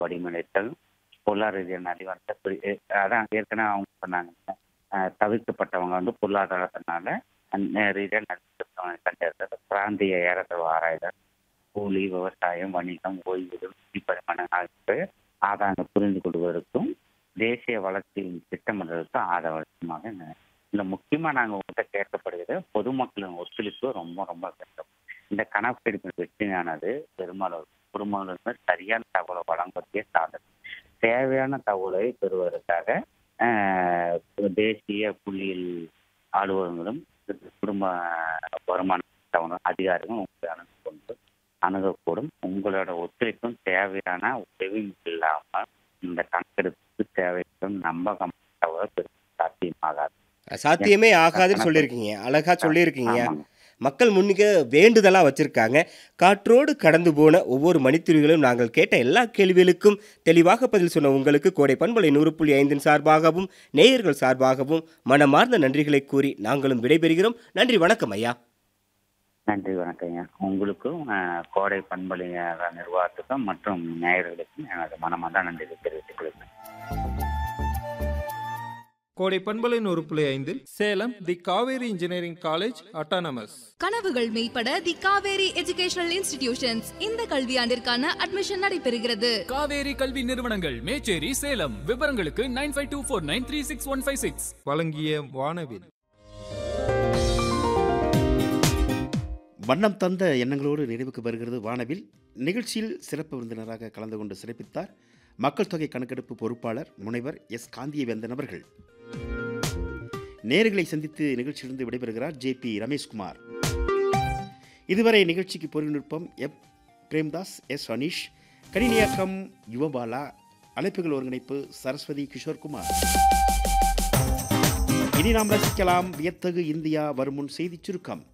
வடிமலைத்தல் பொருளாதார ரீதியான நலிவரத்தை குறி- எ- அதான் ஏற்கனவே அவங்க சொன்னாங்க அஹ், தவிர்க்கப்பட்டவங்க வந்து பொருளாதாரத்தினால அஹ், ரீதியாக நலிவரத்தை கண்டறிதல் பிராந்திய ஏறத்தாழ்வு ஆராய்தல் கூலி விவசாயம் வணிகம் ஓய்வுகள் பரிமாணம் ஆகிய ஆதாரங்கள் புரிந்து கொள்வதற்கும் தேசிய வளர்ச்சி திட்டமிடுவதற்கும் ஆதரவமாக இந்த- இந்த முக்கியமாக நாங்கள் உங்கள்கிட்ட கேட்கப்படுகிறது பொதுமக்களின் ஒத்துழைப்பு ரொம்ப ரொம்ப வேண்டும் இந்த கணக்கெடுப்பின் வெற்றியானது பெரும்பாலும் குடும்பங்களுக்கு சரியான தகவலை வழங்குவதே சாதனை தேவையான தகவலை பெறுவதற்காக ஆஹ், தேசிய புள்ளியியல் அலுவலர்களும் குடும்ப வருமான தகவல் அதிகாரிகளும் உங்களை அணுகு கொண்டு அணுகக்கூடும் உங்களோட ஒத்துழைப்பும் தேவையான உதவியும் இல்லாமல் இந்த கணக்கெடுப்புக்கு தேவைப்படும் நம்பகம் தகவல் பெரும் சாத்தியமாகாது சாத்தியமே ஆகாதுன்னு சொல்லியிருக்கீங்க அழகா சொல்லியிருக்கீங்க ஆமாங்க. மக்கள் முன்னிக்க வேண்டுதலாக வச்சிருக்காங்க காற்றோடு கடந்து போன ஒவ்வொரு மணித்துளிகளும் நாங்கள் கேட்ட எல்லா கேள்விகளுக்கும் தெளிவாக பதில் சொன்ன உங்களுக்கு கோடை பண்பலை நூறு புள்ளி ஐந்தின் சார்பாகவும் நேயர்கள் சார்பாகவும் மனமார்ந்த நன்றிகளை கூறி நாங்களும் விடைபெறுகிறோம் நன்றி வணக்கம் ஐயா நன்றி வணக்கங்க உங்களுக்கும் ஆஹ், கோடை பண்பலை நிர்வாகத்துக்கும் மற்றும் நேயர்களுக்கும் எனது மனமார்ந்த நன்றி தெரிவித்துக் கொள்கிறேன் கோடை பண்பலின் ஒரு புள்ளி ஐந்தில் Salem the Kaveri engineering college autonomous கனவுகள் மெய்ப்பட தி காவேரி எஜுகேஷனல் இன்ஸ்டிடியூஷன்ஸ் இந்த கல்வியாண்டிற்கான அட்மிஷன் நடைபெறுகிறது காவேரி கல்வி நிறுவனங்கள் மேச்சேரி சேலம் விவரங்களுக்கு nine five two four nine three six one five six வழங்கிய வானவில் வண்ணம் தந்த எண்ணங்களோடு நிறைவுக்கு வருகிறது வானவில் நிகழ்ச்சியில் சிறப்பு விருந்தினராக கலந்து கொண்டு சிறப்பித்தார் மக்கள் தொகை கணக்கெடுப்பு பொறுப்பாளர் முனைவர் எஸ் காந்தியவேந்தன் அவர்கள் நேர்களை சந்தித்து நிகழ்ச்சியிலிருந்து விடைபெறுகிறார் ஜே பி ரமேஷ்குமார் இதுவரை நிகழ்ச்சிக்கு பொருள்நுட்பம் எப் பிரேம்தாஸ் எஸ் அனீஷ் கணினியாக்கம் யுவபாலா அழைப்புகள் ஒருங்கிணைப்பு சரஸ்வதி கிஷோர்குமார் இனி நாம் ரசிக்கலாம் வியத்தகு இந்தியா வருமுன் செய்திச் சுருக்கம்